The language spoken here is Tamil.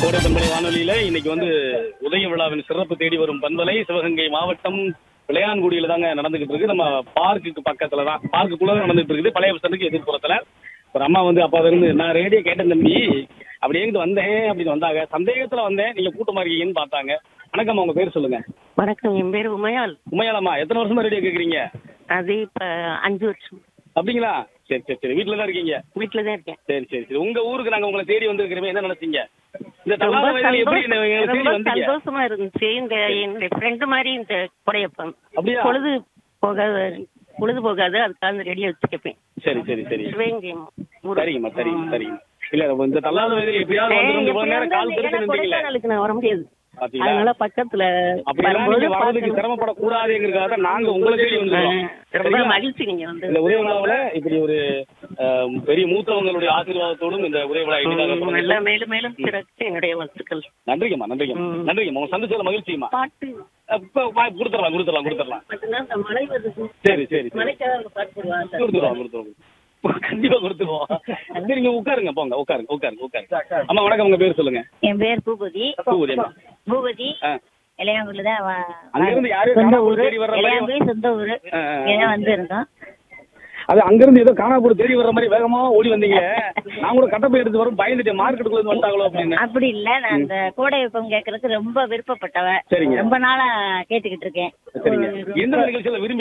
கோடை பண்பலை வானொலியில இன்னைக்கு வந்து உதய விழாவின் சிறப்பு தேடி வரும் பண்பலை சிவகங்கை மாவட்டம் பிள்ளையான்குடியில தாங்க நடந்துகிட்டு இருக்கு நம்ம பார்க்குக்கு பக்கத்துல தான் பார்க்குக்குள்ள தான் நடந்துட்டு இருக்குது பழைய பசங்களுக்கு எதிர்ப்புறத்துல ஒரு அம்மா வந்து அப்பால இருந்து நான் ரேடியோ கேட்டேன் தம்பி அப்படி எங்கிட்டு வந்தேன் அப்படின்னு வந்தாங்க சந்தேகத்துல வந்தேன் நீங்க கூட்டமா இருக்கீங்கன்னு பார்த்தாங்க வணக்கம் உங்க பேர் சொல்லுங்க வணக்கம் என் பேர் உமையாள் உண்மையாலம்மா எத்தனை வருஷமா ரேடியோ கேக்குறீங்க அது இப்ப அஞ்சு வருஷம் அப்படிங்களா சரி சரி சரி வீட்டுல தான் இருக்கீங்க வீட்டில தான் இருக்கேன் சரி சரி சரி உங்க ஊருக்கு நாங்க உங்களை தேடி வந்திருக்கிறோமே என்ன நினைச்சீங்க இந்த ரொம்ப தள்ளாத வயதுல எப்படி சந்தோஷம் எங்களை தேடி ரொம்ப வந்தீங்க சந்தோஷமா இருந்துச்சு இந்த என்னுடைய ஃப்ரெண்டு மாதிரி இந்த குடையப்பம் அப்படியா? பொழுது போகாத பொழுது போகாது அதுக்காக அந்த ரெடியா வச்சு கேட்பேன் சரி சரி சரி சிவகங்கை ஊரு. சரிங்கம்மா சரிங்க ம். சரிங்க இல்ல இந்த தள்ளாத வயதுல எப்படியாவது ஏய், வந்து இவ்வளவு எப்படி நேரம் கால் இருந்தாலும் திருப்பி ஏன்னா நின்றீங்களே கொடைக்கானலுக்கு நான் வர முடியாது பாத்தீங்களா? அதனால பக்கத்துல அப்படியெல்லாம் வரும்போது நீங்க வர்றதுக்கு பார்க்கணும். சிரமப்படக்கூடாதுங்கிறதுக்காக தான் நாங்க உங்களை தேடி வந்திருக்கோம் ஆ, ரொம்ப மகிழ்ச்சி நீங்க வந்து இந்த உதய விழாவுல இப்படி ஒரு அஹ், பெரிய மூத்தவங்களுடைய ஆசீர்வாதத்தோடும் இந்த உதய விழா இனிதாக ம், தொடங்குது. நல்லா மேலும் மேலும் சிறக்க என்னுடைய வாழ்த்துக்கள் நன்றிங்கம்மா நன்றிங்கம்மா ம். நன்றிங்கம்மா உங்க சந்திச்சதுல மகிழ்ச்சிங்கம்மா பாட்டு இப்ப வா- கொடுத்துடலாம் கொடுத்துடலாம் கொடுத்துடலாம் மட்டும்தான் இந்த மழை வருது சரி சரி சரி மழைக்காக ஒரு பாட்டு போடுவாங்க கொடுத்துருவோம் கொடுத்துருவோம் கண்டிப்பா கொடுத்துருவோம் சரி நீங்க உட்காருங்க போங்க உட்காருங்க உட்காருங்க உட்காருங்க அம்மா வணக்கம் உங்க பேர் சொல்லுங்க என் பேர் பூபதி பூபதி அம்மா. பூபதி ஆ. இளையாங்குடில தான் அங்க இருந்து யாரையும் சொந்த காணாம ஊரு தேடி வர்ற மாதிரி இளையாங்குடி சொந்த ஊரு ஆ, ஆ, ஆ. இங்கே வந்து இருக்கோம் அது அங்கிருந்து ஏதோ காணா போட்டு தேடி வர்ற மாதிரி வேகமா ஓடி வந்தீங்க நான் கூட கட்டப்பை எடுத்து வரும் பயந்துட்டேன் மார்க்கெட்டுக்குள்ள இருந்து வந்துட்டாங்களோ அப்படின்னு அப்படி இல்ல நான் அந்த கோடை வெப்பம் கேட்கறதுக்கு ரொம்ப விருப்பப்பட்டவ சரிங்க. ரொம்ப நாளா கேட்டுக்கிட்டு இருக்கேன் சரிங்க எந்த நிகழ்ச்சியில விரும்பி